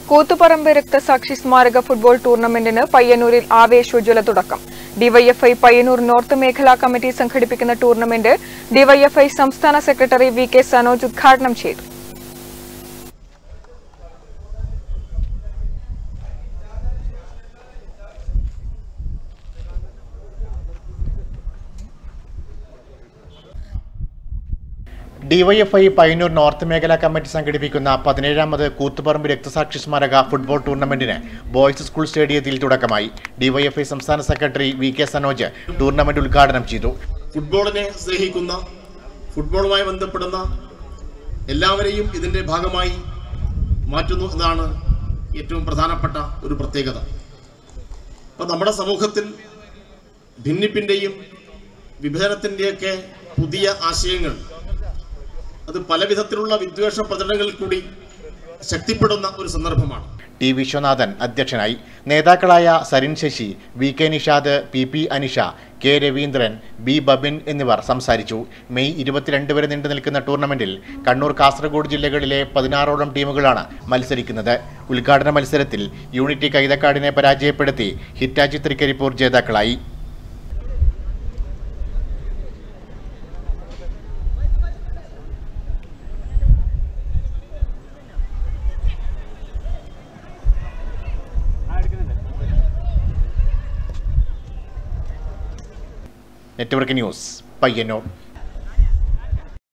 കൂത്തുപറമ്പ് രക്തസാക്ഷി സ്മാരക ഫുട്ബോൾ ടൂർണമെന്റിന് പയ്യന്നൂരിൽ ആവേശോജ്വല തുടക്കം ഡിവൈഎഫ്ഐ പയ്യന്നൂർ നോർത്ത് മേഖലാ കമ്മിറ്റി സംഘടിപ്പിക്കുന്ന ടൂർണമെന്റ് ഡിവൈഎഫ്ഐ സംസ്ഥാന സെക്രട്ടറി വി കെ സനോജ് ഉദ്ഘാടനം ചെയ്തു ഡിവൈഎഫ്ഐ പയ്യന്നൂർ നോർത്ത് മേഖലാ കമ്മിറ്റി സംഘടിപ്പിക്കുന്ന പതിനേഴാമത് കൂത്തുപറമ്പ് രക്തസാക്ഷി സ്മാരക ഫുട്ബോൾ ടൂർണമെന്റിന് ബോയ്സ് സ്കൂൾ സ്റ്റേഡിയത്തിൽ തുടക്കമായി ഡിവൈഎഫ്ഐ സംസ്ഥാന secretary V K Sanoj tournament ഉദ്ഘാടനം ചെയ്തു ഫുട്ബോളിനെ സ്നേഹിക്കുന്ന ഫുട്ബോളുമായി ബന്ധപ്പെടുന്ന എല്ലാവരെയും ഇതിൻ്റെ ഭാഗമായി മാറ്റുന്നു എന്നതാണ് ഏറ്റവും പ്രധാനപ്പെട്ട ഒരു പ്രത്യേകത അപ്പം നമ്മുടെ സമൂഹത്തിൽ ഭിന്നിപ്പിൻ്റെയും വിഭജനത്തിൻ്റെയൊക്കെ പുതിയ ആശയങ്ങൾ അത് പല വിധത്തിലുള്ള വിദ്വേഷ പ്രചരണങ്ങളിൽ കൂടി ശക്തിപ്പെടുന്ന ഒരു സന്ദർഭമാണ് ടി വിശ്വനാഥൻ അധ്യക്ഷനായി നേതാക്കളായ Sarin Sasi V K Nishad P P Anisha K Raveendran B Babin എന്നിവർ സംസാരിച്ചു മെയ് ഇരുപത്തിരണ്ട് വരെ നീണ്ടു നിൽക്കുന്ന ടൂർണമെന്റിൽ കണ്ണൂർ കാസർഗോഡ് ജില്ലകളിലെ പതിനാറോളം ടീമുകളാണ് മത്സരിക്കുന്നത് ഉദ്ഘാടന മത്സരത്തിൽ യൂണിറ്റി കൈതക്കാടിനെ പരാജയപ്പെടുത്തി ഹിറ്റാച്ചി തൃക്കരിപ്പൂർ ജേതാക്കളായി നെറ്റ്വർക്ക് ന്യൂസ് പയ്യന്നൂർ